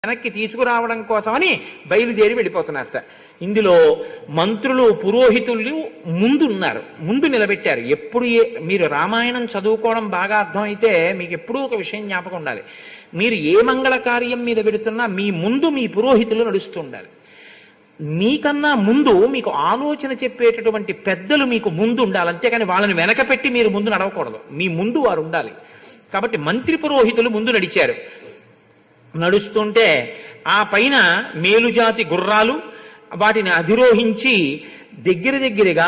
వెనక్కి తీసుకురావడం కోసమని బయలుదేరి వెళ్ళిపోతున్నారట ఇందులో మంత్రులు పురోహితులు ముందు ఉన్నారు ముందు నిలబెట్టారు ఎప్పుడు ఏ- మీరు రామాయణం చదువుకోవడం బాగా అర్థమైతే మీకు ఎప్పుడూ ఒక విషయం జ్ఞాపకం ఉండాలి మీరు ఏ మంగళ కార్యం మీద పెడుతున్నా మీ ముందు మీ పురోహితులు నడుస్తూ ఉండాలి మీకన్నా ముందు మీకు ఆలోచన చెప్పేటటువంటి పెద్దలు మీకు ముందు ఉండాలి అంతేకాని వాళ్ళని వెనక పెట్టి మీరు ముందు నడవకూడదు మీ ముందు వారు ఉండాలి కాబట్టి మంత్రి పురోహితులు ముందు నడిచారు నడుస్తుంటే ఆ పైన మేలుజాతి గుర్రాలు వాటిని అధిరోహించి దగ్గర దగ్గరగా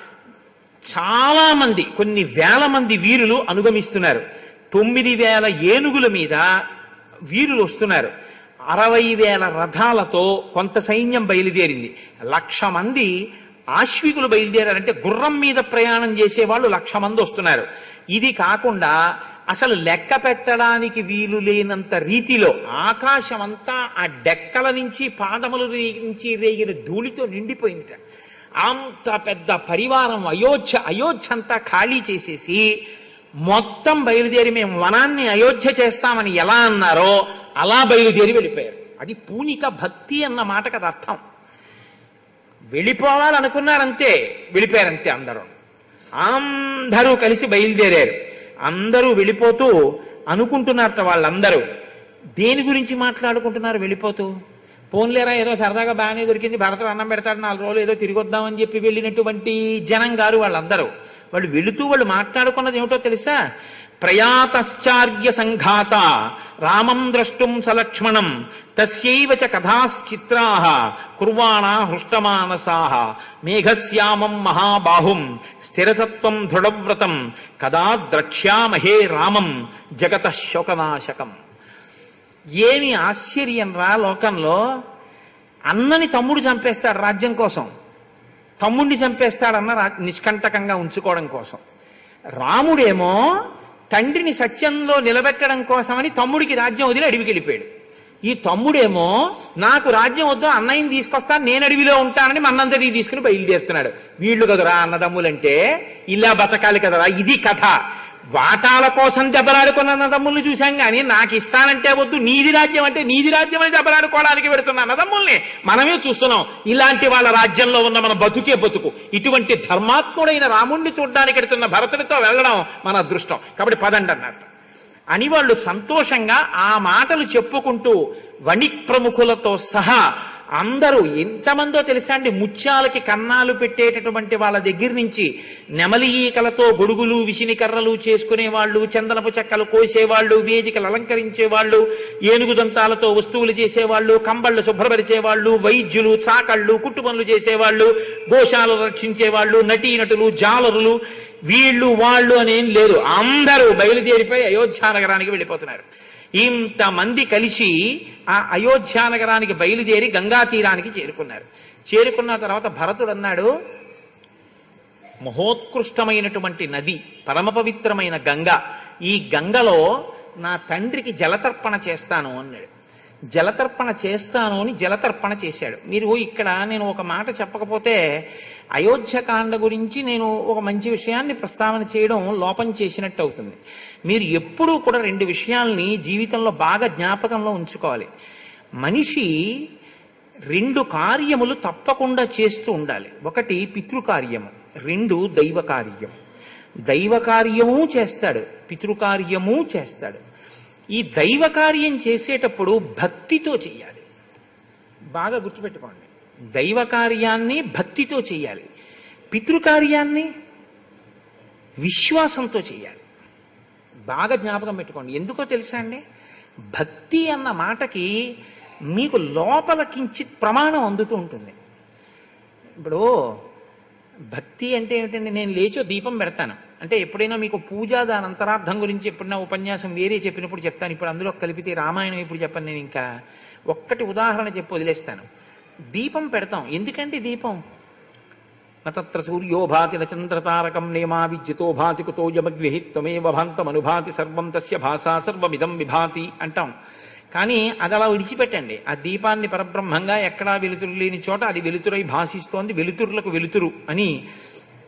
చాలా మంది కొన్ని వేల మంది వీరులు అనుగమిస్తున్నారు తొమ్మిది వేల ఏనుగుల మీద వీరులు వస్తున్నారు అరవై వేల రథాలతో కొంత సైన్యం బయలుదేరింది లక్ష మంది ఆశ్వికులు బయలుదేరారంటే గుర్రం మీద ప్రయాణం చేసే వాళ్ళు లక్ష మంది వస్తున్నారు ఇది కాకుండా అసలు లెక్క పెట్టడానికి వీలు లేనంత రీతిలో ఆకాశం అంతా ఆ డెక్కల నుంచి పాదముల నుంచి రేగిన ధూళితో నిండిపోయిందిట అంత పెద్ద పరివారం అయోధ్య అయోధ్య అంతా ఖాళీ చేసేసి మొత్తం బయలుదేరి మేము వనాన్ని అయోధ్య చేస్తామని ఎలా అన్నారో అలా బయలుదేరి వెళ్ళిపోయారు అది పూనిక భక్తి అన్న మాట కదా అర్థం వెళ్ళిపోవాలనుకున్నారంతే వెళ్ళిపోయారంతే అందరూ అందరూ కలిసి బయలుదేరారు అందరూ వెళ్ళిపోతూ అనుకుంటున్నారట వాళ్ళందరూ దేని గురించి మాట్లాడుకుంటున్నారు వెళ్ళిపోతూ పోన్లేరా ఏదో సరదాగా బాగానే దొరికింది భరతుడు అన్నం పెడతాడు నాలుగు రోజులు ఏదో తిరిగి వద్దామని చెప్పి వెళ్ళినటువంటి జనం గారు వాళ్ళందరూ వాళ్ళు వెళుతూ వాళ్ళు మాట్లాడుకున్నది ఏమిటో తెలుసా ప్రయాతశ్చార్య సంఘాత రామం ద్రష్టుం సలక్ష్మణం తస్యైవ చ కథాశ్చిత్రా కుర్వాణా హృష్టమానసాః మేఘశ్యామం మహాబాహుం స్థిరసత్వం దృఢవ్రతం కదా ద్రక్ష్యామహే రామం జగత శోకనాశకం ఏమి ఆశ్చర్యం రా లోకంలో అన్నని తమ్ముడు చంపేస్తాడు రాజ్యం కోసం తమ్ముడిని చంపేస్తాడన్న రా- నిష్కంటకంగా ఉంచుకోవడం కోసం రాముడేమో తండ్రిని సత్యంలో నిలబెట్టడం కోసమని తమ్ముడికి రాజ్యం వదిలి అడవికి వెళ్ళిపోయాడు ఈ తమ్ముడేమో నాకు రాజ్యం వద్దు అన్నయ్యని తీసుకొస్తాను నేను అడవిలో ఉంటానని మనందరినీ తీసుకుని బయలుదేరుతున్నాడు వీళ్ళు కదరా అన్నదమ్ములంటే ఇలా బతకాలి కదరా ఇది కథ వాటాల కోసం దెబ్బలాడుకున్న అన్నదమ్ముల్ని చూశాం కానీ నాకు ఇస్తానంటే వద్దు నీది రాజ్యం అంటే నీది రాజ్యం అని దెబ్బలాడుకోవడానికి పెడుతున్న అన్నదమ్ముల్ని మనమే చూస్తున్నాం ఇలాంటి వాళ్ళ రాజ్యంలో ఉన్న మన బతుకే బతుకు ఇటువంటి ధర్మాత్ముడైన రాముణ్ణి చూడడానికి వెడుతున్న భరతుడితో వెళ్ళడం మన అదృష్టం కాబట్టి పదండి అన్నట్టు అని వాళ్ళు సంతోషంగా ఆ మాటలు చెప్పుకుంటూ వణిక్ ప్రముఖులతో సహా అందరూ ఎంతమందో తెలుసా అండి ముత్యాలకి కన్నాలు పెట్టేటటువంటి వాళ్ళ దగ్గర నుంచి నెమలి ఈకలతో గొడుగులు విసినికర్రలు చేసుకునే వాళ్ళు చందనపు చెక్కలు కోసేవాళ్ళు వేదికలు అలంకరించేవాళ్ళు ఏనుగు దంతాలతో వస్తువులు చేసేవాళ్ళు కంబళ్ళు శుభ్రపరిచేవాళ్ళు వైద్యులు చాకళ్ళు కుట్టు పనులు చేసేవాళ్ళు గోశాలు రక్షించేవాళ్ళు నటీనటులు జాలరులు వీళ్ళు వాళ్ళు అనేం లేదు అందరూ బయలుదేరిపోయి అయోధ్య నగరానికి వెళ్ళిపోతున్నారు ఇంతమంది కలిసి ఆ అయోధ్య నగరానికి బయలుదేరి గంగా తీరానికి చేరుకున్నారు చేరుకున్న తర్వాత భరతుడు అన్నాడు మహోత్కృష్టమైనటువంటి నది పరమ పవిత్రమైన గంగ ఈ గంగలో నా తండ్రికి జలతర్పణ చేస్తాను అన్నాడు జలతర్పణ చేస్తాను అని జలతర్పణ చేశాడు మీరు ఇక్కడ నేను ఒక మాట చెప్పకపోతే అయోధ్యకాండ గురించి నేను ఒక మంచి విషయాన్ని ప్రస్తావన చేయడం లోపం చేసినట్టు అవుతుంది మీరు ఎప్పుడూ కూడా రెండు విషయాల్ని జీవితంలో బాగా జ్ఞాపకంలో ఉంచుకోవాలి మనిషి రెండు కార్యములు తప్పకుండా చేస్తూ ఉండాలి ఒకటి పితృకార్యము రెండు దైవ కార్యం దైవ కార్యము చేస్తాడు పితృకార్యము చేస్తాడు ఈ దైవ కార్యం చేసేటప్పుడు భక్తితో చేయాలి బాగా గుర్తుపెట్టుకోండి దైవ కార్యాన్ని భక్తితో చేయాలి పితృకార్యాన్ని విశ్వాసంతో చేయాలి బాగా జ్ఞాపకం పెట్టుకోండి ఎందుకో తెలుసా అండి భక్తి అన్న మాటకి మీకు లోపల కించిత్ ప్రమాణం అందుతూ ఉంటుంది ఇప్పుడు భక్తి అంటే ఏమిటండి నేను లేచో దీపం పెడతాను అంటే ఎప్పుడైనా మీకు పూజ దాని అంతరార్థం గురించి ఎప్పుడైనా ఉపన్యాసం వేరే చెప్పినప్పుడు చెప్తాను ఇప్పుడు అందులో కలిపితే రామాయణం ఇప్పుడు చెప్పను నేను ఇంకా ఒక్కటి ఉదాహరణ చెప్పి వదిలేస్తాను దీపం పెడతాం ఎందుకంటే దీపం నత్ర సూర్యో భాతి నచంద్రతారకం నేమా విద్యుతో భాతి కుతో యమగ్నిహి త్వమేవ భాంతమనుభాతి సర్వం తస్య భాషా సర్వమిదం విభాతి అంటాం కానీ అది అలా విడిచిపెట్టండి ఆ దీపాన్ని పరబ్రహ్మంగా ఎక్కడా వెలుతురు లేని చోట అది వెలుతురై భాషిస్తోంది వెలుతురులకు వెలుతురు అని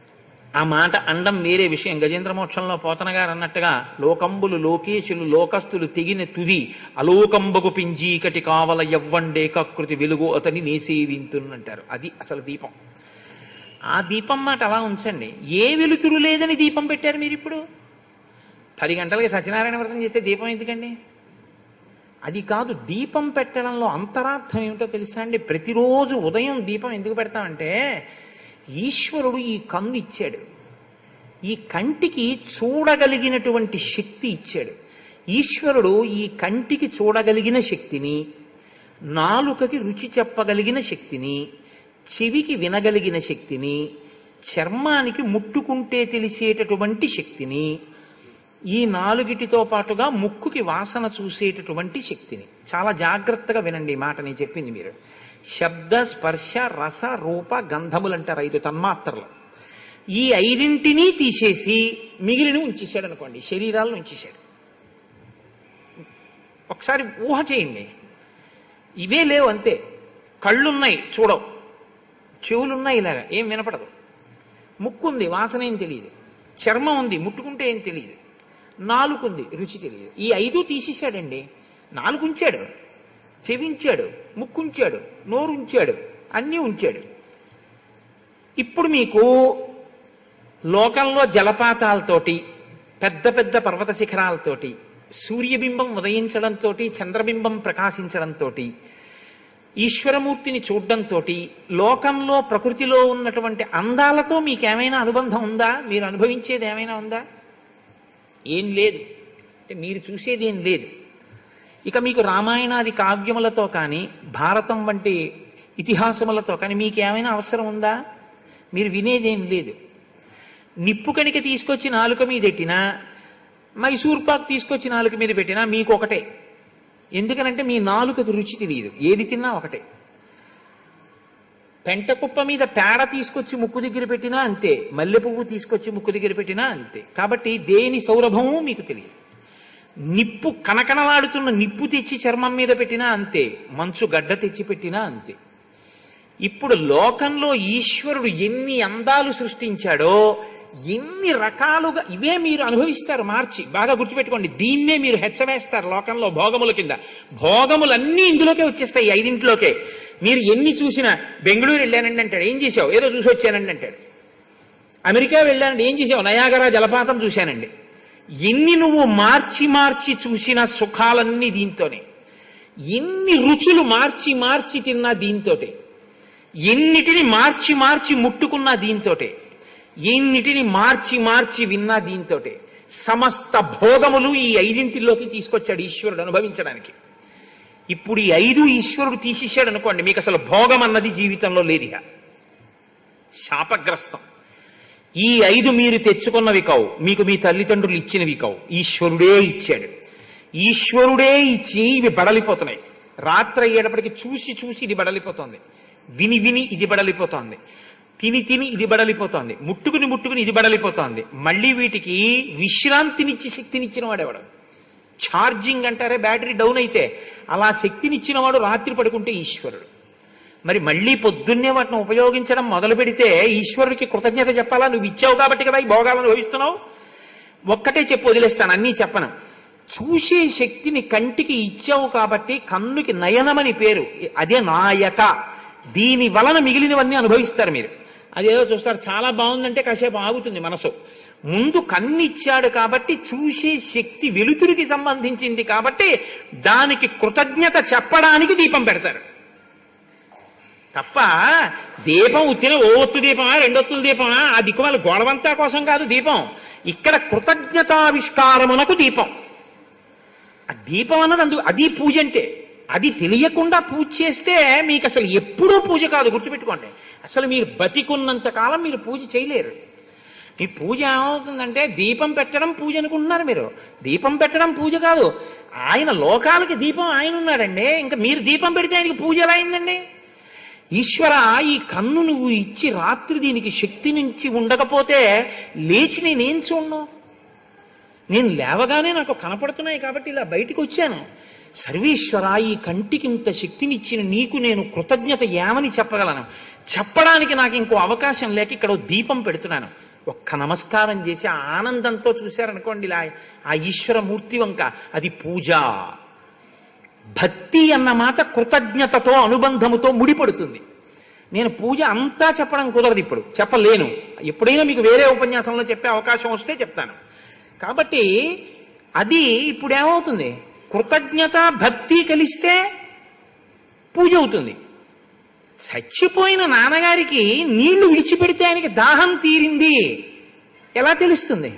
ఆ మాట అండం వేరే విషయం గజేంద్ర మోక్షంలో పోతన గారు అన్నట్టుగా లోకంబులు లోకేశులు లోకస్తులు తెగిన తుది అలోకంబకు పింజీకటి కావల ఎవ్వండే కకృతి వెలుగు అతని నేసేవింతున్నంటారు అది అసలు దీపం ఆ దీపం మాట అలా ఉంచండి ఏ వెలుతురు లేదని దీపం పెట్టారు మీరు ఇప్పుడు పది గంటలకి సత్యనారాయణ వ్రతం చేస్తే దీపం ఎందుకండి అది కాదు దీపం పెట్టడంలో అంతరార్థం ఏమిటో తెలుసా అండి ప్రతిరోజు ఉదయం దీపం ఎందుకు పెడతామంటే ఈశ్వరుడు ఈ కన్ను ఇచ్చాడు ఈ కంటికి చూడగలిగినటువంటి శక్తి ఇచ్చాడు ఈశ్వరుడు ఈ కంటికి చూడగలిగిన శక్తిని నాలుకకి రుచి చెప్పగలిగిన శక్తిని చెవికి వినగలిగిన శక్తిని చర్మానికి ముట్టుకుంటే తెలిసేటటువంటి శక్తిని ఈ నాలుగిటితో పాటుగా ముక్కుకి వాసన చూసేటటువంటి శక్తిని చాలా జాగ్రత్తగా వినండి ఈ మాట నేను చెప్పింది మీరు శబ్ద స్పర్శ రస రూప గంధములు అంటారు ఐదు తన్మాత్రలు ఈ ఐదింటినీ తీసేసి మిగిలిన ఉంచేశాడు అనుకోండి శరీరాలను ఉంచేశాడు ఒకసారి ఊహ చేయండి ఇవే లేవు అంతే కళ్ళున్నాయి చూడవు చెవులున్నాయి ఇలాగా ఏం వినపడదు ముక్కు ఉంది వాసన ఏం తెలియదు చర్మం ఉంది ముట్టుకుంటే ఏం తెలియదు నాలుగుంది రుచి తెలియదు ఈ ఐదు తీసేశాడండి నాలుగు ఉంచాడు చెవి ఉంచాడు ముక్కు ఉంచాడు నోరు ఉంచాడు అన్నీ ఉంచాడు ఇప్పుడు మీకు లోకంలో జలపాతాలతోటి పెద్ద పెద్ద పర్వత శిఖరాలతోటి సూర్యబింబం ఉదయించడంతో చంద్రబింబం ప్రకాశించడంతో ఈశ్వరమూర్తిని చూడడంతో లోకంలో ప్రకృతిలో ఉన్నటువంటి అందాలతో మీకేమైనా అనుబంధం ఉందా మీరు అనుభవించేది ఏమైనా ఉందా ఏం లేదు అంటే మీరు చూసేది ఏం లేదు ఇక మీకు రామాయణాది కావ్యములతో కానీ భారతం వంటి ఇతిహాసములతో కానీ మీకు ఏమైనా అవసరం ఉందా మీరు వినేదేం లేదు నిప్పు కణిక తీసుకొచ్చి నాలుక మీద పెట్టినా మైసూర్ పాక్ తీసుకొచ్చి నాలుక మీద పెట్టినా మీకు ఒకటే ఎందుకనంటే మీ నాలుకకు రుచి తెలియదు ఏది తిన్నా ఒకటే పెంట కుప్ప మీద పేడ తీసుకొచ్చి ముక్కు దగ్గర పెట్టినా అంతే మల్లె పువ్వు తీసుకొచ్చి ముక్కు దగ్గర పెట్టినా అంతే కాబట్టి దేని సౌరభము మీకు తెలియదు నిప్పు కనకనలాడుతున్న నిప్పు తెచ్చి చర్మం మీద పెట్టినా అంతే మంచు గడ్డ తెచ్చి పెట్టినా అంతే ఇప్పుడు లోకంలో ఈశ్వరుడు ఎన్ని అందాలు సృష్టించాడో ఎన్ని రకాలుగా ఇవే మీరు అనుభవిస్తారు మార్చి బాగా గుర్తుపెట్టుకోండి దీన్నే మీరు హెచ్చవేస్తారు లోకంలో భోగముల కింద భోగములన్నీ ఇందులోకే వచ్చేస్తాయి ఈ ఐదింటిలోకే మీరు ఎన్ని చూసినా బెంగళూరు వెళ్ళానండి అంటాడు ఏం చేసావు ఏదో చూసి వచ్చానండి అంటాడు అమెరికా వెళ్ళానండి ఏం చేసావు నయాగరా జలపాతం చూశానండి ఎన్ని నువ్వు మార్చి మార్చి చూసిన సుఖాలన్నీ దీంతోనే ఎన్ని రుచులు మార్చి మార్చి తిన్నా దీంతోటే ఎన్నిటిని మార్చి మార్చి ముట్టుకున్నా దీంతోటే ఎన్నిటిని మార్చి మార్చి విన్నా దీంతోటే సమస్త భోగములు ఈ ఐదింటిలోకి తీసుకొచ్చాడు ఈశ్వరుడు అనుభవించడానికి ఇప్పుడు ఈ ఐదు ఈశ్వరుడు తీసేశాడు అనుకోండి మీకు అసలు భోగం అన్నది జీవితంలో లేదు ఇక శాపగ్రస్తం ఈ ఐదు మీరు తెచ్చుకున్నవి కావు మీకు మీ తల్లిదండ్రులు ఇచ్చినవి కావు ఈశ్వరుడే ఇచ్చాడు ఈశ్వరుడే ఇచ్చి ఇవి బడలిపోతున్నాయి రాత్రి అయ్యేటప్పటికి చూసి చూసి ఇది బడలిపోతుంది విని విని ఇది బడలిపోతోంది తిని తిని ఇది బడలిపోతోంది ముట్టుకుని ముట్టుకుని ఇది బడలిపోతోంది మళ్ళీ వీటికి విశ్రాంతినిచ్చి శక్తినిచ్చిన వాడెవడు ఛార్జింగ్ అంటారే బ్యాటరీ డౌన్ అయితే అలా శక్తినిచ్చిన వాడు రాత్రి పడుకుంటే ఈశ్వరుడు మరి మళ్ళీ పొద్దున్నే వాటిని ఉపయోగించడం మొదలు పెడితే ఈశ్వరుడికి కృతజ్ఞత చెప్పాలా నువ్వు ఇచ్చావు కాబట్టి కదా ఈ భోగాలను అనుభవిస్తున్నావు ఒక్కటే చెప్పి వదిలేస్తాను అన్నీ చెప్పను చూసే శక్తిని కంటికి ఇచ్చావు కాబట్టి కన్నుకి నయనమని పేరు అదే నాయక దీని వలన మిగిలినవన్నీ అనుభవిస్తారు మీరు అదేదో చూస్తారు చాలా బాగుందంటే కాసేపు ఆగుతుంది మనసు ముందు కన్ను ఇచ్చాడు కాబట్టి చూసే శక్తి వెలుతురికి సంబంధించింది కాబట్టి దానికి కృతజ్ఞత చెప్పడానికి దీపం పెడతారు తప్ప దీపం ఉత్తిన ఓ ఒత్తు దీపమా రెండొత్తుల దీపమా ఆ దిక్కుమాల గొడవంతా కోసం కాదు దీపం ఇక్కడ కృతజ్ఞతావిష్కారమునకు దీపం ఆ దీపం అన్నది అందుకు అది పూజ అంటే అది తెలియకుండా పూజ చేస్తే మీకు అసలు ఎప్పుడూ పూజ కాదు గుర్తుపెట్టుకోండి అసలు మీరు బతికున్నంత కాలం మీరు పూజ చేయలేరు మీ పూజ ఏమవుతుందంటే దీపం పెట్టడం పూజ అనుకుంటున్నారు మీరు దీపం పెట్టడం పూజ కాదు ఆయన లోకాలకి దీపం ఆయన ఉన్నాడండి ఇంకా మీరు దీపం పెడితే ఆయనకి పూజ ఎలా అయిందండి ఈశ్వర ఈ కన్ను నువ్వు ఇచ్చి రాత్రి దీనికి శక్తి నుంచి ఉండకపోతే లేచి నేనేం చూడను నేను లేవగానే నాకు కనపడుతున్నాయి కాబట్టి ఇలా బయటికి వచ్చాను సర్వేశ్వర ఈ కంటికి ఇంత శక్తినిచ్చిన నీకు నేను కృతజ్ఞత ఏమని చెప్పగలను చెప్పడానికి నాకు ఇంకో అవకాశం లేక ఇక్కడ ఓ దీపం పెడుతున్నాను ఓ ఒక్క నమస్కారం చేసి ఆ ఆనందంతో చూశారనుకోండి ఇలా ఆ ఈశ్వర మూర్తి వంక అది పూజ భక్తి అన్న మాట కృతజ్ఞతతో అనుబంధముతో ముడిపడుతుంది నేను పూజ అంతా చెప్పడం కుదరదు ఇప్పుడు చెప్పలేను ఎప్పుడైనా మీకు వేరే ఉపన్యాసంలో చెప్పే అవకాశం వస్తే చెప్తాను కాబట్టి అది ఇప్పుడు ఏమవుతుంది కృతజ్ఞత భక్తి కలిస్తే పూజ అవుతుంది చచ్చిపోయిన నాన్నగారికి నీళ్లు విడిచిపెడితే ఆయనకి దాహం తీరింది ఎలా తెలుస్తుంది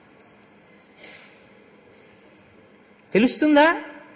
తెలుస్తుందా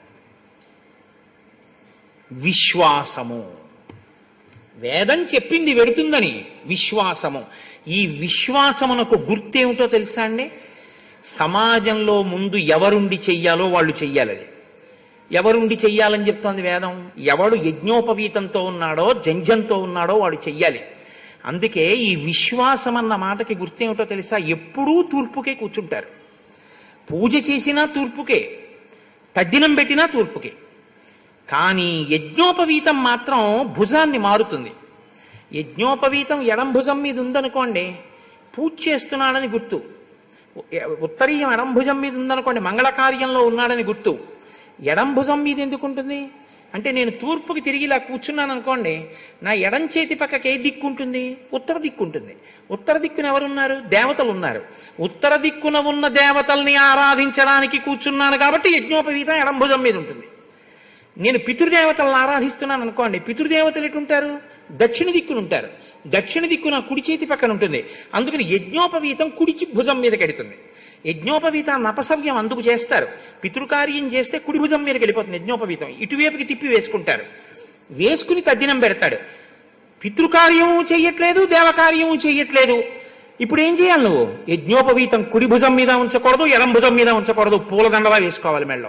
విశ్వాసము వేదం చెప్పింది వెడుతుందని విశ్వాసము ఈ విశ్వాసమునకు గుర్తేమిటో తెలుసా అండి సమాజంలో ముందు ఎవరుండి చెయ్యాలో వాళ్ళు చెయ్యాలి అది ఎవరుండి చెయ్యాలని చెప్తోంది వేదం ఎవడు యజ్ఞోపవీతంతో ఉన్నాడో జంజంతో ఉన్నాడో వాడు చెయ్యాలి అందుకే ఈ విశ్వాసం అన్న మాటకి గుర్తేమిటో తెలుసా ఎప్పుడూ తూర్పుకే కూర్చుంటారు పూజ చేసినా తూర్పుకే తద్దినం పెట్టినా తూర్పుకే కానీ యజ్ఞోపవీతం మాత్రం భుజాన్ని మారుతుంది యజ్ఞోపవీతం ఎడం భుజం మీద ఉందనుకోండి పూజ చేస్తున్నాడని గుర్తు ఉత్తరీయం ఎడం భుజం మీద ఉందనుకోండి మంగళ కార్యంలో ఉన్నాడని గుర్తు ఎడం భుజం మీద ఎందుకు ఉంటుంది అంటే నేను తూర్పుకి తిరిగి ఇలా కూర్చున్నాను అనుకోండి నా ఎడం చేతి పక్కకి ఏ దిక్కు ఉంటుంది ఉత్తర దిక్కు ఉంటుంది ఉత్తర దిక్కున ఎవరున్నారు దేవతలు ఉన్నారు ఉత్తర దిక్కున ఉన్న దేవతల్ని ఆరాధించడానికి కూర్చున్నాను కాబట్టి యజ్ఞోపవీతం ఎడం భుజం మీద ఉంటుంది నేను పితృదేవతలను ఆరాధిస్తున్నాను అనుకోండి పితృదేవతలు ఎటుంటారు దక్షిణ దిక్కున ఉంటారు దక్షిణ దిక్కు నా కుడి చేతి పక్కన ఉంటుంది అందుకని యజ్ఞోపవీతం కుడి చి- భుజం మీద కడుతుంది యజ్ఞోపవీతాన్ని అపసవ్యం అందుకు చేస్తారు పితృకార్యం చేస్తే కుడి భుజం మీదకి వెళ్ళిపోతుంది యజ్ఞోపవీతం ఇటువైపుకి తిప్పి వేసుకుంటారు వేసుకుని తద్దినం పెడతాడు పితృకార్యము చెయ్యట్లేదు దేవకార్యము చెయ్యట్లేదు ఇప్పుడు ఏం చేయాలి నువ్వు యజ్ఞోపవీతం కుడి భుజం మీద ఉంచకూడదు ఎడం భుజం మీద ఉంచకూడదు పూలదండలా వేసుకోవాలి మెళ్ళో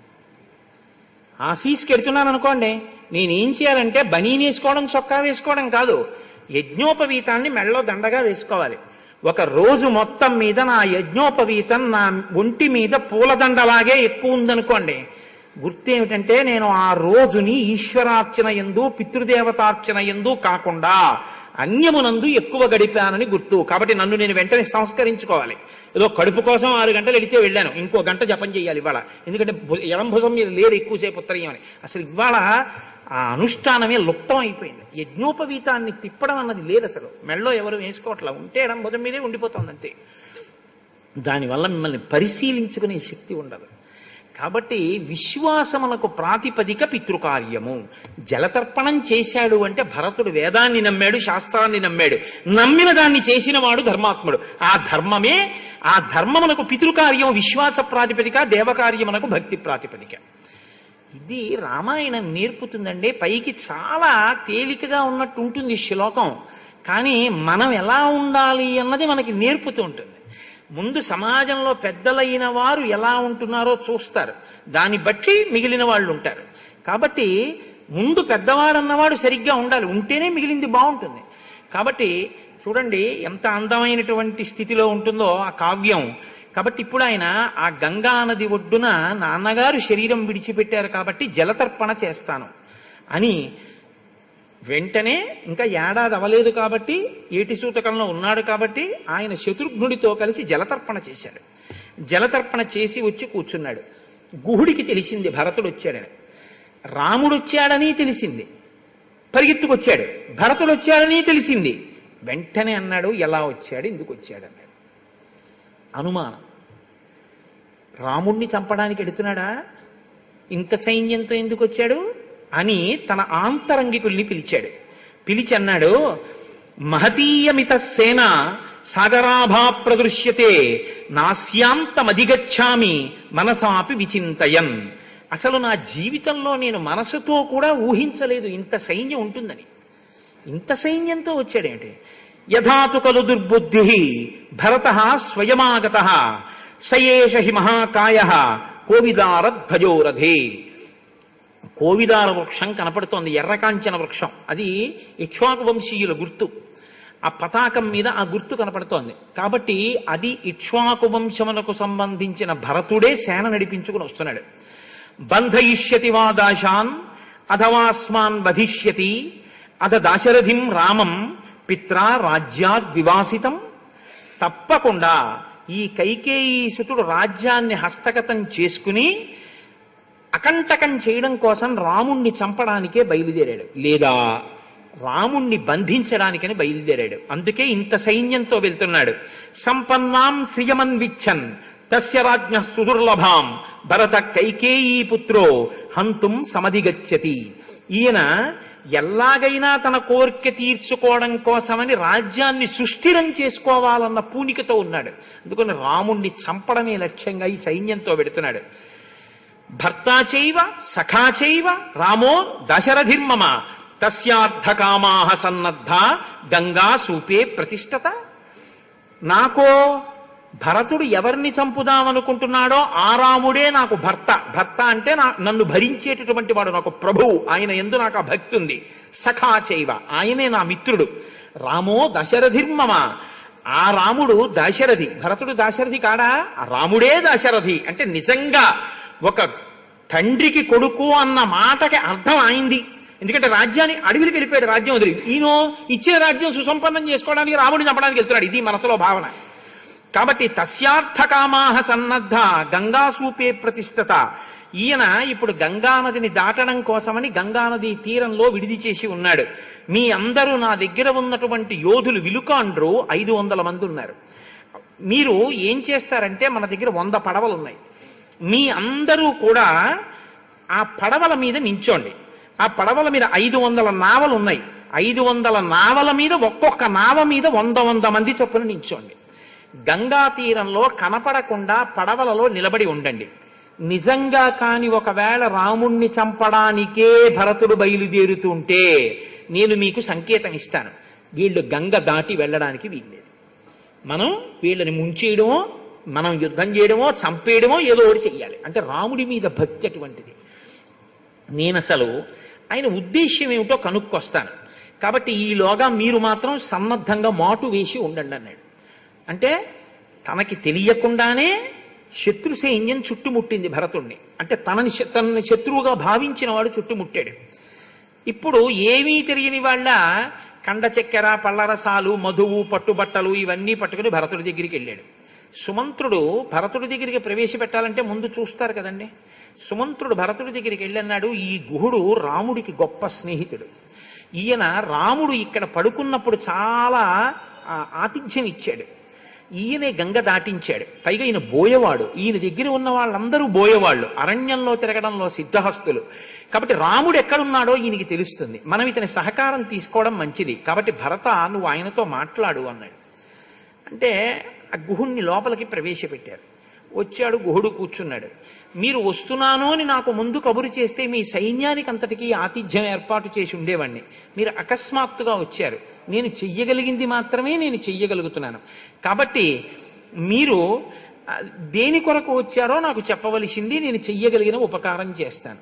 ఆఫీస్కి వెళ్తున్నాను అనుకోండి నేనేం చేయాలంటే బనీన్ వేసుకోవడం చొక్కా వేసుకోవడం కాదు యజ్ఞోపవీతాన్ని మెళ్ళో దండగా వేసుకోవాలి ఒక రోజు మొత్తం మీద నా యజ్ఞోపవీతం నా ఒంటి మీద పూలదండలాగే ఎక్కువ ఉందనుకోండి గుర్తేమిటంటే నేను ఆ రోజుని ఈశ్వరార్చన ఎందు పితృదేవతార్చన ఎందు కాకుండా అన్యమునందు ఎక్కువ గడిపానని గుర్తు కాబట్టి నన్ను నేను వెంటనే సంస్కరించుకోవాలి ఏదో కడుపు కోసం ఆరు గంటలు వెళితే వెళ్ళాను ఇంకో గంట జపం చేయాలి ఇవాళ ఎందుకంటే భు- ఎడం భుజం మీద లేరు ఎక్కువసేపు ఉత్తరీయం అని అసలు ఇవాళ ఆ అనుష్ఠానమే లుప్తం అయిపోయింది యజ్ఞోపవీతాన్ని తిప్పడం అన్నది లేదు అసలు మెళ్ళో ఎవరు వేసుకోవట్లా ఉంటే ఎడం భుజం మీదే ఉండిపోతుంది అంతే దానివల్ల మిమ్మల్ని పరిశీలించుకునే శక్తి ఉండదు కాబట్టి విశ్వాసమునకు ప్రాతిపదిక పితృకార్యము జలతర్పణం చేశాడు అంటే భరతుడు వేదాన్ని నమ్మాడు శాస్త్రాన్ని నమ్మాడు నమ్మిన దాన్ని చేసిన వాడు ధర్మాత్ముడు ఆ ధర్మమే ఆ ధర్మమునకు పితృకార్యం విశ్వాస ప్రాతిపదిక దేవకార్యమునకు భక్తి ప్రాతిపదిక ఇది రామాయణం నేర్పుతుందండి పైకి చాలా తేలికగా ఉన్నట్టు ఉంటుంది ఈ శ్లోకం కానీ మనం ఎలా ఉండాలి అన్నది మనకి నేర్పుతూ ఉంటుంది ముందు సమాజంలో పెద్దలైన వారు ఎలా ఉంటున్నారో చూస్తారు దాన్ని బట్టి మిగిలిన వాళ్ళు ఉంటారు కాబట్టి ముందు పెద్దవాడన్నవాడు సరిగ్గా ఉండాలి ఉంటేనే మిగిలింది బాగుంటుంది కాబట్టి చూడండి ఎంత అందమైనటువంటి స్థితిలో ఉంటుందో ఆ కావ్యం కాబట్టి ఇప్పుడు ఆయన ఆ గంగా నది ఒడ్డున నాన్నగారు శరీరం విడిచిపెట్టారు కాబట్టి జలతర్పణ చేస్తాను అని వెంటనే ఇంకా ఏడాది అవలేదు కాబట్టి ఏటి సూతకంలో ఉన్నాడు కాబట్టి ఆయన శత్రుఘ్నుడితో కలిసి జలతర్పణ చేశాడు జలతర్పణ చేసి వచ్చి కూర్చున్నాడు గుహుడికి తెలిసింది భరతుడు వచ్చాడని రాముడు వచ్చాడని తెలిసింది పరిగెత్తుకొచ్చాడు భరతుడు వచ్చాడని తెలిసింది వెంటనే అన్నాడు ఎలా వచ్చాడు ఎందుకు వచ్చాడు అన్నాడు అనుమానం రాముణ్ణి చంపడానికి ఎడుతున్నాడా ఇంత సైన్యంతో ఎందుకు వచ్చాడు అని తన ఆంతరంగికుల్ని పిలిచాడు పిలిచి అన్నాడు మహతీయమిత సేన సాగరాభా ప్రదృశ్యతే నాస్యాంతమధిగచ్చామి మనసాపి విచింతయన్ అసలు నా జీవితంలో నేను మనసుతో కూడా ఊహించలేదు ఇంత సైన్యం ఉంటుందని ఇంత సైన్యంతో వచ్చాడేంటి యథాతు కలు దుర్బుద్ధి భరత స్వయమాగత సయేష హి మహాకాయ కోవిదారధ్వజోరథే కోవిదార వృక్షం కనపడుతోంది ఎర్రకాంచన వృక్షం అది ఇక్ష్వాకు వంశీయుల గుర్తు ఆ పతాకం మీద ఆ గుర్తు కనపడుతోంది కాబట్టి అది ఇక్ష్వాకు వంశములకు సంబంధించిన భరతుడే సేన నడిపించుకుని వస్తున్నాడు బంధయిష్యతి వా దాశాన్ అథవాస్మాన్ వధిష్యతి అథ దాశరథిం రామం పిత్రా రాజ్యాద్ వివాసితం తప్పకుండా ఈ కైకేయి సుతుడు రాజ్యాన్ని హస్తగతం చేసుకుని అకంటకం చేయడం కోసం రాముణ్ణి చంపడానికే బయలుదేరాడు లేదా రాముణ్ణి బంధించడానికని బయలుదేరాడు అందుకే ఇంత సైన్యంతో వెళ్తున్నాడు సంపన్నాం శ్రియమన్విచ్చన్ తస్య రాజ్ఞ సుదుర్లభాం భరత కైకేయీ పుత్రో హంతుం సమధిగచ్చతి ఈయన ఎలాగైనా తన కోరిక తీర్చుకోవడం కోసమని రాజ్యాన్ని సుస్థిరం చేసుకోవాలన్న పూనికతో ఉన్నాడు అందుకని రాముణ్ణి చంపడమే లక్ష్యంగా ఈ సైన్యంతో పెడుతున్నాడు భర్తా చైవ సఖా చైవ రామో దశరథిర్మమ తస్యార్థకామాహ సన్నద్ధ గంగా సూపే ప్రతిష్టత నాకో భరతుడు ఎవరిని చంపుదామనుకుంటున్నాడో ఆ రాముడే నాకు భర్త భర్త అంటే నా నన్ను భరించేటటువంటి వాడు నాకు ప్రభువు ఆయన ఎందు నాకు ఆ భక్తి ఉంది సఖా చైవ ఆయనే నా మిత్రుడు రామో దశరథిర్మమ ఆ రాముడు దాశరథి భరతుడు దాశరథి కాడా ఆ రాముడే దాశరథి అంటే నిజంగా ఒక తండ్రికి కొడుకు అన్న మాటకి అర్థం అయింది ఎందుకంటే రాజ్యాన్ని అడవికి వెళ్ళిపోయాడు రాజ్యం వదిలి ఈయన ఇచ్చిన రాజ్యం సుసంపన్నం చేసుకోవడానికి రాముడిని చంపడానికి వెళ్తున్నాడు ఇది మనసులో భావన కాబట్టి తస్యార్థకామాహ సన్నద్ధ గంగా సూపే ప్రతిష్టత ఈయన ఇప్పుడు గంగా నదిని దాటడం కోసమని గంగా నది తీరంలో విడిది చేసి ఉన్నాడు మీ అందరూ నా దగ్గర ఉన్నటువంటి యోధులు విలుకాండ్రు ఐదు వందల మంది ఉన్నారు మీరు ఏం చేస్తారంటే మన దగ్గర వంద పడవలు ఉన్నాయి మీ అందరూ కూడా ఆ పడవల మీద నించోండి ఆ పడవల మీద ఐదు వందల నావలు ఉన్నాయి ఐదు వందల నావల మీద ఒక్కొక్క నావ మీద వంద వంద మంది చొప్పున నించోండి గంగా తీరంలో కనపడకుండా పడవలలో నిలబడి ఉండండి నిజంగా కాని ఒకవేళ రాముణ్ణి చంపడానికే భరతుడు బయలుదేరుతుంటే నేను మీకు సంకేతం ఇస్తాను వీళ్ళు గంగ దాటి వెళ్ళడానికి వీల్లేదు మనం వీళ్ళని ముంచేయడమో మనం యుద్ధం చేయడమో చంపేయడమో ఏదో ఒకటి చెయ్యాలి అంటే రాముడి మీద భక్తి అటువంటిది నేను అసలు ఆయన ఉద్దేశ్యం ఏమిటో కనుక్కొస్తాను కాబట్టి ఈలోగా మీరు మాత్రం సన్నద్ధంగా మాటు వేసి ఉండండి అన్నాడు అంటే తనకి తెలియకుండానే శత్రు సైన్యం చుట్టుముట్టింది భరతుణ్ణి అంటే తనని శ- తనని శత్రువుగా భావించిన వాడు చుట్టుముట్టాడు ఇప్పుడు ఏమీ తెలియని వాళ్ళ కండ చక్కెర పళ్ళరసాలు మధువు పట్టుబట్టలు ఇవన్నీ పట్టుకుని భరతుడి దగ్గరికి వెళ్ళాడు సుమంత్రుడు భరతుడి దగ్గరికి ప్రవేశపెట్టాలంటే ముందు చూస్తారు కదండి సుమంత్రుడు భరతుడి దగ్గరికి వెళ్ళన్నాడు ఈ గుహుడు రాముడికి గొప్ప స్నేహితుడు ఈయన రాముడు ఇక్కడ పడుకున్నప్పుడు చాలా ఆ, ఆతిథ్యం ఇచ్చాడు ఈయనే గంగ దాటించాడు పైగా ఈయన బోయవాడు ఈయన దగ్గర ఉన్న వాళ్ళందరూ బోయవాళ్ళు అరణ్యంలో తిరగడంలో సిద్ధహస్తులు కాబట్టి రాముడు ఎక్కడున్నాడో ఈయనకి తెలుస్తుంది మనం ఇతని సహకారం తీసుకోవడం మంచిది కాబట్టి భరత నువ్వు ఆయనతో మాట్లాడు అన్నాడు అంటే ఆ గుహుణ్ణి లోపలికి ప్రవేశపెట్టారు వచ్చాడు గుహుడు కూర్చున్నాడు మీరు వస్తున్నాను అని నాకు ముందు కబురు చేస్తే మీ సైన్యానికి అంతటికీ ఆతిథ్యం ఏర్పాటు చేసి ఉండేవాణ్ణి మీరు అకస్మాత్తుగా వచ్చారు నేను చెయ్యగలిగింది మాత్రమే నేను చెయ్యగలుగుతున్నాను కాబట్టి మీరు ఆ, దేని కొరకు వచ్చారో నాకు చెప్పవలసింది నేను చెయ్యగలిగిన ఉపకారం చేస్తాను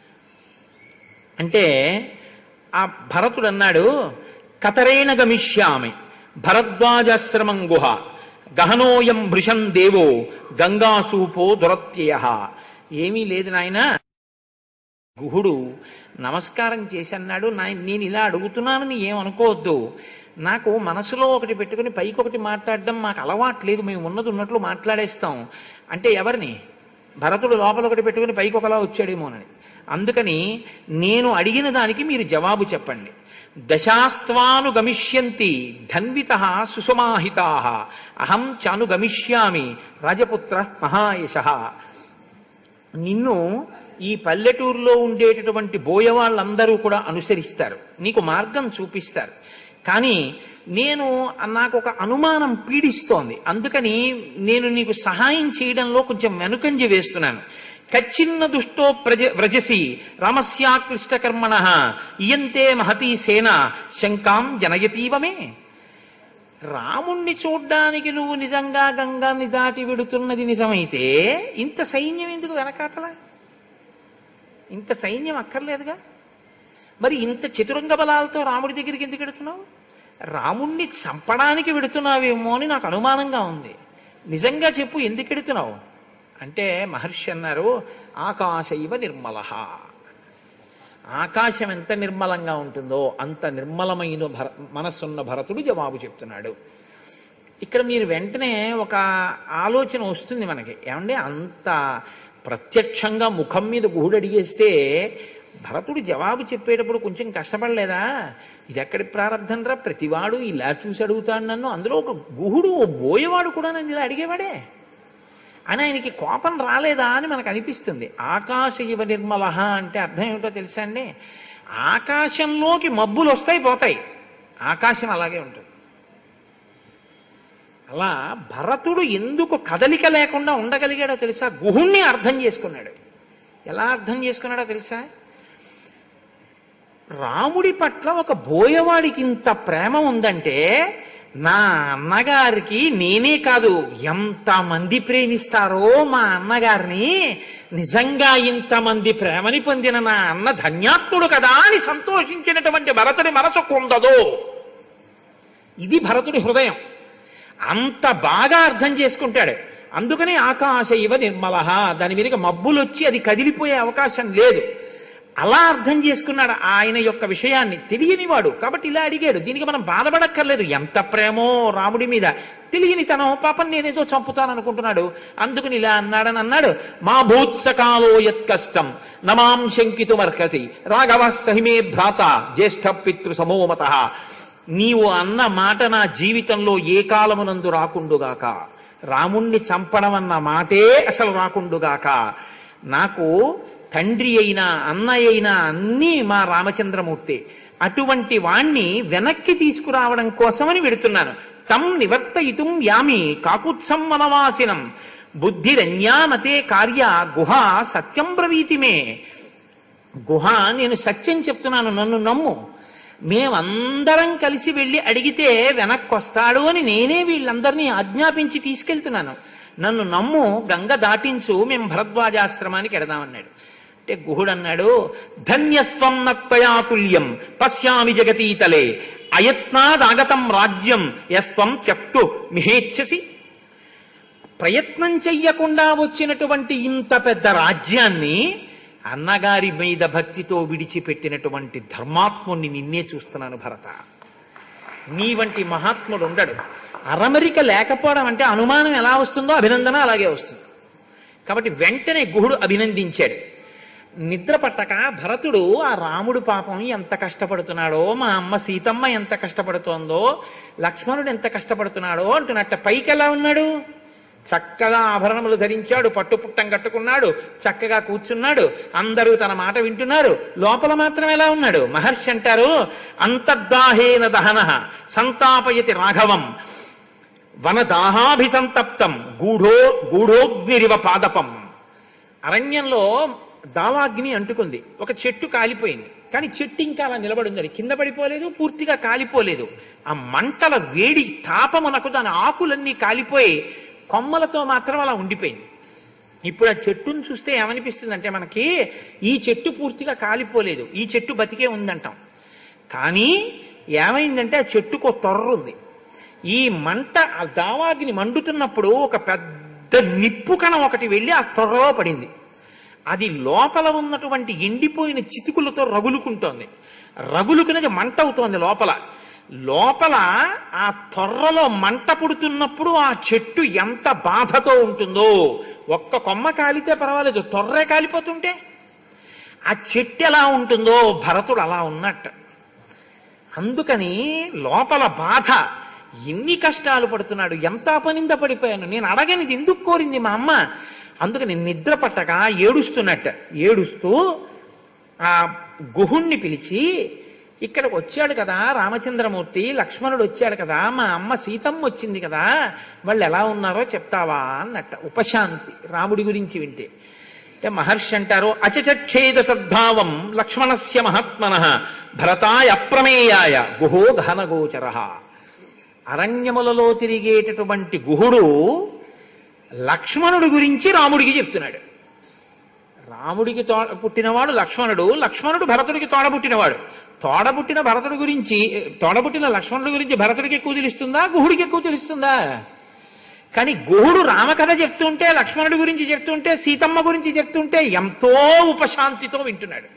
అంటే ఆ భరతుడు అన్నాడు కతరేణ గమిష్యామి భరద్వాజాశ్రమం గుహ గహనోయం భృశం దేవో గంగాసూపో దురత్యయ ఏమీ లేదు నాయన గుహుడు నమస్కారం చేసి అన్నాడు నాయన నేను ఇలా అడుగుతున్నానని ఏమనుకోవద్దు నాకు మనసులో ఒకటి పెట్టుకుని పైకి ఒకటి మాట్లాడడం మాకు అలవాట్లేదు మేము ఉన్నది ఉన్నట్లు మాట్లాడేస్తాం అంటే ఎవరిని భరతుడు లోపల ఒకటి పెట్టుకుని పైకి ఒకలా వచ్చాడేమోనని అందుకని నేను అడిగిన దానికి మీరు జవాబు చెప్పండి దశాస్త్వాను గమిష్యంతి ధన్విత సుసమాహితా అహం చాను గమిష్యామి రాజపుత్ర మహాయశ నిన్ను ఈ పల్లెటూరులో ఉండేటటువంటి బోయవాళ్ళందరూ కూడా అనుసరిస్తారు నీకు మార్గం చూపిస్తారు కానీ నేను నాకు ఒక అనుమానం పీడిస్తోంది అందుకని నేను నీకు సహాయం చేయడంలో కొంచెం వెనుకంజ వేస్తున్నాను కచ్చిన్న దుష్టో ప్రజ వ్రజసి రామస్యాక్లిష్ట కర్మణ ఇయంతే మహతీ సేన శంకాం జనయతీవమే రాముణ్ణి చూడ్డానికి నువ్వు నిజంగా గంగాన్ని దాటి వెడుతున్నది నిజమైతే ఇంత సైన్యం ఎందుకు వెనకాతల ఇంత సైన్యం అక్కర్లేదుగా మరి ఇంత చతురంగ బలాలతో రాముడి దగ్గరికి ఎందుకు వెడుతున్నావు రాముణ్ణి చంపడానికి వెడుతున్నావేమో అని నాకు అనుమానంగా ఉంది నిజంగా చెప్పు ఎందుకు వెడుతున్నావు అంటే మహర్షి అన్నారు ఆకాశైవ నిర్మల ఆకాశం ఎంత నిర్మలంగా ఉంటుందో అంత నిర్మలమైన భర మనస్సున్న భరతుడు జవాబు చెప్తున్నాడు ఇక్కడ మీరు వెంటనే ఒక ఆలోచన వస్తుంది మనకి ఏమంటే అంత ప్రత్యక్షంగా ముఖం మీద గుహుడు అడిగేస్తే భరతుడు జవాబు చెప్పేటప్పుడు కొంచెం కష్టపడలేదా ఇది ఎక్కడి ప్రారంధం రా ప్రతివాడు ఇలా చూసి అడుగుతాడు నన్ను అందులో ఒక గుహుడు ఓ బోయేవాడు కూడా నన్ను ఇలా అడిగేవాడే అని ఆయనకి కోపం రాలేదా అని మనకు అనిపిస్తుంది ఆకాశ ఇవ నిర్మల అంటే అర్థం ఏమిటో తెలుసా అండి ఆకాశంలోకి మబ్బులు వస్తాయి పోతాయి ఆకాశం అలాగే ఉంటుంది అలా భరతుడు ఎందుకు కదలిక లేకుండా ఉండగలిగాడో తెలుసా గుహుణ్ణి అర్థం చేసుకున్నాడు ఎలా అర్థం చేసుకున్నాడో తెలుసా రాముడి పట్ల ఒక బోయవాడికి ఇంత ప్రేమ ఉందంటే నా అన్నగారికి నేనే కాదు ఎంతమంది ప్రేమిస్తారో మా అన్నగారిని నిజంగా ఇంతమంది ప్రేమని పొందిన నా అన్న ధన్యాత్ముడు కదా అని సంతోషించినటువంటి భరతుడి మనసు కుందదు ఇది భరతుడి హృదయం అంత బాగా అర్థం చేసుకుంటాడు అందుకని ఆకాశ ఇవ నిర్మల దాని మీదకి మబ్బులు వచ్చి అది కదిలిపోయే అవకాశం లేదు అలా అర్థం చేసుకున్నాడు ఆయన యొక్క విషయాన్ని తెలియనివాడు కాబట్టి ఇలా అడిగాడు దీనికి మనం బాధపడక్కర్లేదు ఎంత ప్రేమో రాముడి మీద తెలియని తనం పాపం నేనేదో చంపుతాను అనుకుంటున్నాడు అందుకని ఇలా అన్నాడని అన్నాడు మా భూత్సకాలో యత్కష్టం నమాం శంకితుమర్హసి రాఘవ సహిమే భ్రాత జ్యేష్ఠ పితృ సమోమత నీవు అన్న మాట నా జీవితంలో ఏ కాలమునందు రాకుండుగాక రాముణ్ణి చంపడం అన్న మాటే అసలు రాకుండుగాక నాకు తండ్రి అయినా అన్నయ్య అయినా అన్నీ మా రామచంద్రమూర్తి అటువంటి వాణ్ణి వెనక్కి తీసుకురావడం కోసమని వెడుతున్నాను తం నివర్తయితుం యామి కాకుత్సం వనవాసినం బుద్ధిరన్యామతే కార్య గుహ సత్యం బ్రవీతిమే గుహ నేను సత్యం చెప్తున్నాను నన్ను నమ్ము మేమందరం కలిసి వెళ్ళి అడిగితే వెనక్కి వస్తాడు అని నేనే వీళ్ళందరినీ ఆజ్ఞాపించి తీసుకెళ్తున్నాను నన్ను నమ్ము గంగ దాటించు మేము భరద్వాజాశ్రమానికి ఎడదామన్నాడు అంటే గుహుడు అన్నాడు ధన్యస్త్వం నత్వయాతుల్యం పశ్యామి జగతీతలే అయత్నాదాగతం రాజ్యం యస్త్వం త్యక్తు మిహేచ్ఛసి ప్రయత్నం చెయ్యకుండా వచ్చినటువంటి ఇంత పెద్ద రాజ్యాన్ని అన్నగారి మీద భక్తితో విడిచిపెట్టినటువంటి ధర్మాత్ముణ్ణి నిన్నే చూస్తున్నాను భరత నీ వంటి మహాత్ముడు ఉండడు అరమరిక లేకపోవడం అంటే అనుమానం ఎలా వస్తుందో అభినందన అలాగే వస్తుంది కాబట్టి వెంటనే గుహుడు అభినందించాడు నిద్ర పట్టక భరతుడు ఆ రాముడు పాపం ఎంత కష్టపడుతున్నాడో మా అమ్మ సీతమ్మ ఎంత కష్టపడుతోందో లక్ష్మణుడు ఎంత కష్టపడుతున్నాడో అంటున్నట్ట పైకి ఎలా ఉన్నాడు చక్కగా ఆభరణములు ధరించాడు పట్టుపుట్టం కట్టుకున్నాడు చక్కగా కూర్చున్నాడు అందరూ తన మాట వింటున్నారు లోపల మాత్రం ఎలా ఉన్నాడు మహర్షి అంటారు అంతర్దాహేన దహన సంతాపయతి రాఘవం వనదాహాభిసంతప్తం గూఢో గూఢోగ్నిరివ పాదపం అరణ్యంలో దావాగ్ని అంటుకుంది ఒక చెట్టు కాలిపోయింది కానీ చెట్టు ఇంకా అలా నిలబడింది అది కింద పడిపోలేదు పూర్తిగా కాలిపోలేదు ఆ మంటల వేడి తాపమునకు దాని ఆకులన్నీ కాలిపోయి కొమ్మలతో మాత్రం అలా ఉండిపోయింది ఇప్పుడు ఆ చెట్టును చూస్తే ఏమనిపిస్తుంది అంటే మనకి ఈ చెట్టు పూర్తిగా కాలిపోలేదు ఈ చెట్టు బతికే ఉందంటాం కానీ ఏమైందంటే ఆ చెట్టుకు తొర్ర ఉంది ఈ మంట ఆ దావాగ్ని మండుతున్నప్పుడు ఒక పెద్ద నిప్పు కణం ఒకటి వెళ్ళి ఆ తొర్రలో పడింది అది లోపల ఉన్నటువంటి ఎండిపోయిన చితుకులతో రగులుకుంటోంది రగులుకునేది మంట అవుతోంది లోపల లోపల ఆ తొర్రలో మంట పుడుతున్నప్పుడు ఆ చెట్టు ఎంత బాధతో ఉంటుందో ఒక్క కొమ్మ కాలితే పర్వాలేదు తొర్రే కాలిపోతుంటే ఆ చెట్టు ఎలా ఉంటుందో భరతుడు అలా ఉన్నట్టు అందుకని లోపల బాధ ఎన్ని కష్టాలు పడుతున్నాడు ఎంత అపనింద పడిపోయాను నేను అడగనిది ఎందుకు కోరింది మా అమ్మ అందుకని నిద్ర పట్టక ఏడుస్తున్నట్ట ఏడుస్తూ ఆ గుహుణ్ణి పిలిచి ఇక్కడికి వచ్చాడు కదా రామచంద్రమూర్తి లక్ష్మణుడు వచ్చాడు కదా మా అమ్మ సీతమ్మ వచ్చింది కదా వాళ్ళు ఎలా ఉన్నారో చెప్తావా అన్నట్ట ఉపశాంతి రాముడి గురించి వింటే అంటే మహర్షి అంటారు అచచక్షేద సద్భావం లక్ష్మణస్య మహాత్మన భరతాయ అప్రమేయాయ గుహో ఘనగోచర అరణ్యములలో తిరిగేటటువంటి గుహుడు లక్ష్మణుడి గురించి రాముడికి చెప్తున్నాడు రాముడికి తో పుట్టినవాడు లక్ష్మణుడు లక్ష్మణుడు భరతుడికి తోడబుట్టినవాడు తోడబుట్టిన భరతుడి గురించి తోడబుట్టిన లక్ష్మణుడి గురించి భరతుడికి ఎక్కువ తెలుస్తుందా గుహుడికి ఎక్కువ తెలుస్తుందా కానీ గుహుడు రామకథ చెప్తుంటే లక్ష్మణుడి గురించి చెప్తుంటే సీతమ్మ గురించి చెప్తుంటే ఎంతో ఉపశాంతితో వింటున్నాడు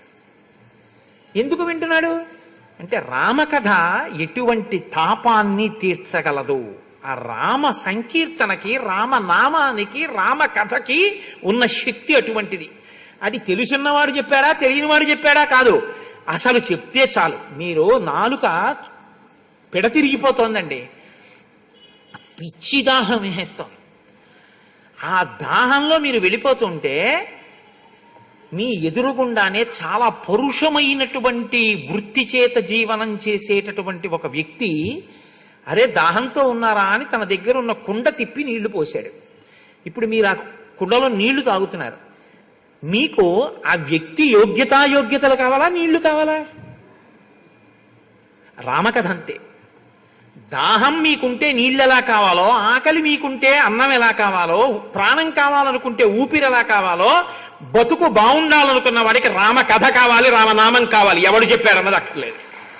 ఎందుకు వింటున్నాడు అంటే రామకథ ఎటువంటి తాపాన్ని తీర్చగలదు ఆ రామ సంకీర్తనకి రామనామానికి రామ కథకి ఉన్న శక్తి అటువంటిది అది తెలుసున్నవాడు చెప్పాడా తెలియనివాడు చెప్పాడా కాదు అసలు చెప్తే చాలు మీరు నాలుక పిడతిరిగిపోతోందండి పిచ్చి దాహం వేస్తాం ఆ దాహంలో మీరు వెళ్ళిపోతుంటే మీ ఎదురుగుండానే చాలా పరుషమైనటువంటి వృత్తి చేత జీవనం చేసేటటువంటి ఒక వ్యక్తి అరే దాహంతో ఉన్నారా అని తన దగ్గర ఉన్న కుండ తిప్పి నీళ్లు పోశాడు ఇప్పుడు మీరు ఆ కుండలో నీళ్లు తాగుతున్నారు మీకు ఆ వ్యక్తి యోగ్యతాయోగ్యతలు కావాలా నీళ్లు కావాలా రామకథ అంతే దాహం మీకుంటే నీళ్ళు ఎలా కావాలో ఆకలి మీకుంటే అన్నం ఎలా కావాలో ప్రాణం కావాలనుకుంటే ఊపిరి ఎలా కావాలో బతుకు బాగుండాలనుకున్న వాడికి రామ కథ కావాలి రామనామం కావాలి ఎవడు చెప్పారన్నది అక్కర్లేదు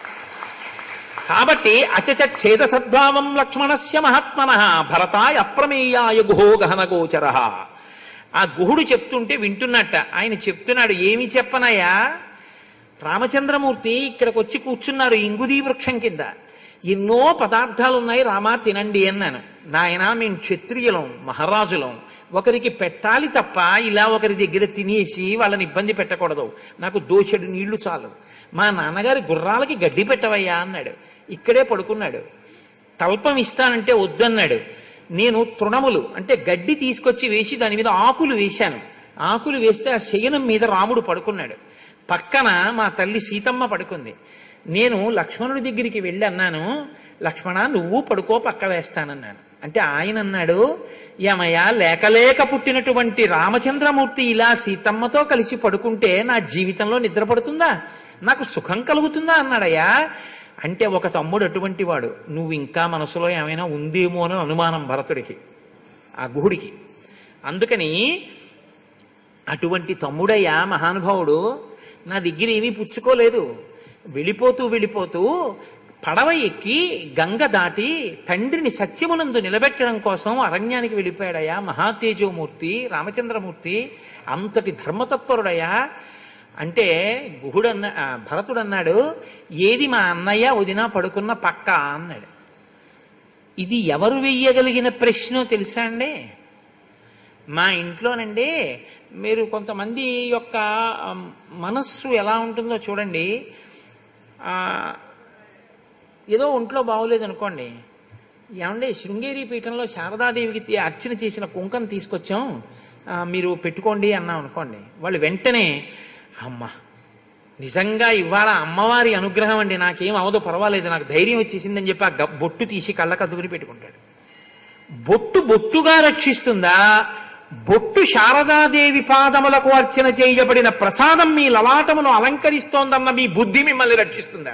కాబట్టి అచచ ఛేద సద్భావం లక్ష్మణస్య మహాత్మన భరతాయ అప్రమేయాయ గుహో గహన గోచర ఆ గుహుడు చెప్తుంటే వింటున్నట్ట ఆయన చెప్తున్నాడు ఏమి చెప్పనయ్యా రామచంద్రమూర్తి ఇక్కడికి వచ్చి కూర్చున్నారు ఇంగుదీ వృక్షం కింద ఎన్నో పదార్థాలు ఉన్నాయి రామా తినండి అన్నాను నాయన మేము క్షత్రియులం మహారాజులం ఒకరికి పెట్టాలి తప్ప ఇలా ఒకరి దగ్గర తినేసి వాళ్ళని ఇబ్బంది పెట్టకూడదు నాకు దోచెడు నీళ్లు చాలు మా నాన్నగారి గుర్రాలకి గడ్డి పెట్టవయ్యా అన్నాడు ఇక్కడే పడుకున్నాడు తల్పం ఇస్తానంటే వద్దన్నాడు నేను తృణములు అంటే గడ్డి తీసుకొచ్చి వేసి దాని మీద ఆకులు వేశాను ఆకులు వేస్తే ఆ శయనం మీద రాముడు పడుకున్నాడు పక్కన మా తల్లి సీతమ్మ పడుకుంది నేను లక్ష్మణుడి దగ్గరికి వెళ్ళి అన్నాను లక్ష్మణ నువ్వు పడుకో పక్క వేస్తానన్నాను అంటే ఆయన అన్నాడు ఏమయ్యా లేక లేక పుట్టినటువంటి రామచంద్రమూర్తి ఇలా సీతమ్మతో కలిసి పడుకుంటే నా జీవితంలో నిద్ర పడుతుందా నాకు సుఖం కలుగుతుందా అన్నాడయ్యా అంటే ఒక తమ్ముడు అటువంటి వాడు నువ్వు ఇంకా మనసులో ఏమైనా ఉందేమో అని అనుమానం భరతుడికి ఆ గుహుడికి అందుకని అటువంటి తమ్ముడయ్యా మహానుభావుడు నా దగ్గర ఏమీ పుచ్చుకోలేదు వెళ్ళిపోతూ వెళ్ళిపోతూ పడవ ఎక్కి గంగ దాటి తండ్రిని సత్యమునందు నిలబెట్టడం కోసం అరణ్యానికి వెళ్ళిపోయాడయ్యా మహాతేజోమూర్తి రామచంద్రమూర్తి అంతటి ధర్మతత్పరుడయ్యా అంటే గుహుడన్న ఆ, భరతుడన్నాడు ఏది మా అన్నయ్య వదిన పడుకున్న పక్క అన్నాడు ఇది ఎవరు వెయ్యగలిగిన ప్రశ్న తెలుసా అండి మా ఇంట్లోనండి మీరు కొంతమంది యొక్క ఆ, మనస్సు ఎలా ఉంటుందో చూడండి ఆ, ఏదో ఒంట్లో బాగోలేదు అనుకోండి ఏమండి శృంగేరి పీఠంలో శారదాదేవికి తీ- అర్చన చేసిన కుంకను తీసుకొచ్చాం ఆ, మీరు పెట్టుకోండి అన్నాం అనుకోండి వాళ్ళు వెంటనే అమ్మ నిజంగా ఇవాళ అమ్మవారి అనుగ్రహం అండి నాకేం అవదో పర్వాలేదు నాకు ధైర్యం వచ్చేసిందని చెప్పి ఆ గ- బొట్టు తీసి కళ్ళకు అద్దుకుని పెట్టుకుంటాడు బొట్టు బొట్టుగా రక్షిస్తుందా బొట్టు శారదాదేవి పాదములకు అర్చన చేయబడిన ప్రసాదం మీ లలాటమును అలంకరిస్తోందన్న మీ బుద్ధి మిమ్మల్ని రక్షిస్తుందా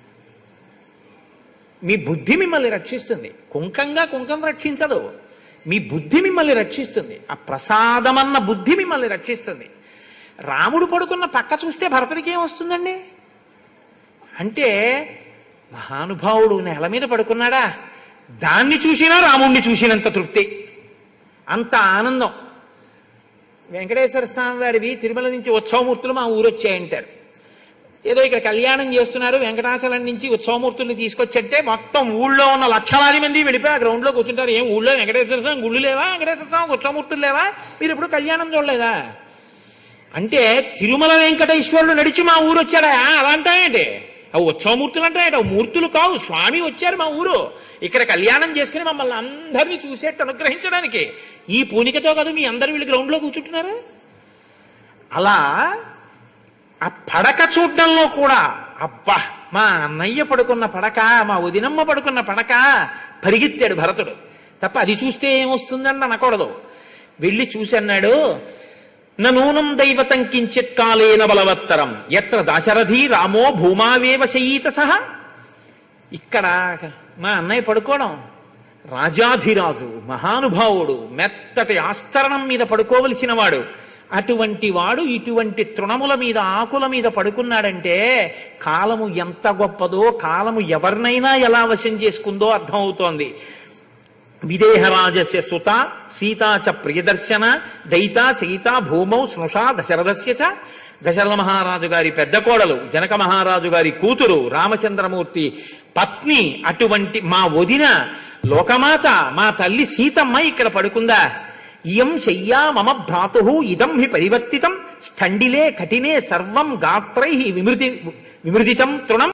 మీ బుద్ధి మిమ్మల్ని రక్షిస్తుంది కుంకంగా కుంకం రక్షించదు మీ బుద్ధి మిమ్మల్ని రక్షిస్తుంది ఆ ప్రసాదమన్న బుద్ధి మిమ్మల్ని రక్షిస్తుంది రాముడు పడుకున్న పక్క చూస్తే భరతుడికి ఏం వస్తుందండి అంటే మహానుభావుడు నేల మీద పడుకున్నాడా దాన్ని చూసినా రాముణ్ణి చూసినంత తృప్తి అంత ఆనందం వెంకటేశ్వర స్వామి వారివి తిరుమల నుంచి ఉత్సవమూర్తులు మా ఊరు వచ్చాయంటారు ఏదో ఇక్కడ కళ్యాణం చేస్తున్నారు వెంకటాచలం నుంచి ఉత్సవమూర్తుల్ని తీసుకొచ్చంటే మొత్తం ఊళ్ళో ఉన్న లక్షలాది మంది వెళ్ళిపోయి ఆ గ్రౌండ్ లో కూర్చుంటారు ఏం ఊళ్ళో వెంకటేశ్వర స్వామి గుళ్ళు లేవా వెంకటేశ్వర స్వామి ఉత్సవమూర్తులు లేవా మీరు ఎప్పుడు కళ్యాణం చూడలేదా అంటే తిరుమల వెంకటేశ్వరుడు నడిచి మా ఊరు వచ్చాడా అలా అంటాయండి అవి ఉత్సవమూర్తులు అంటాయట అవి మూర్తులు కావు స్వామి వచ్చారు మా ఊరు ఇక్కడ కళ్యాణం చేసుకుని మమ్మల్ని అందరినీ చూసేట్టు అనుగ్రహించడానికి ఈ పూనికతో కదా మీ అందరు వీళ్ళు గ్రౌండ్ లో కూర్చుంటున్నారు అలా ఆ పడక చూడడంలో కూడా అబ్బా మా అన్నయ్య పడుకున్న పడక మా వదినమ్మ పడుకున్న పడక పరిగెత్తాడు భరతుడు తప్ప అది చూస్తే ఏమొస్తుందని అనకూడదు వెళ్ళి చూసి అన్నాడు నూనం దైవతం కించిత్ కాలేన బలవత్తరం ఎత్ర దాశరథి రామో భూమావేవ శయీత సహ ఇక్కడ మా అన్నయ్య పడుకోవడం రాజాధిరాజు మహానుభావుడు మెత్తటి ఆస్తరణం మీద పడుకోవలసిన వాడు అటువంటి వాడు ఇటువంటి తృణముల మీద ఆకుల మీద పడుకున్నాడంటే కాలము ఎంత గొప్పదో కాలము ఎవరినైనా ఎలా వశం చేసుకుందో అర్థమవుతోంది విదేహరాజస్య సుత సీతా చ ప్రియదర్శన దయిత సీత భూమౌ స్నుషా దశరథస్య చ దశరథ మహారాజు గారి పెద్ద కోడలు జనక మహారాజు గారి కూతురు రామచంద్రమూర్తి పత్ని అటువంటి మా వదిన లోకమాత మా తల్లి సీతమ్మ ఇక్కడ పడుకుందా ఇయం శయ్యా మమ భ్రాతు ఇదం హి పరివర్తితం స్థండిలే కఠినే సర్వం గాత్రై విమృతి విమృదితం తృణం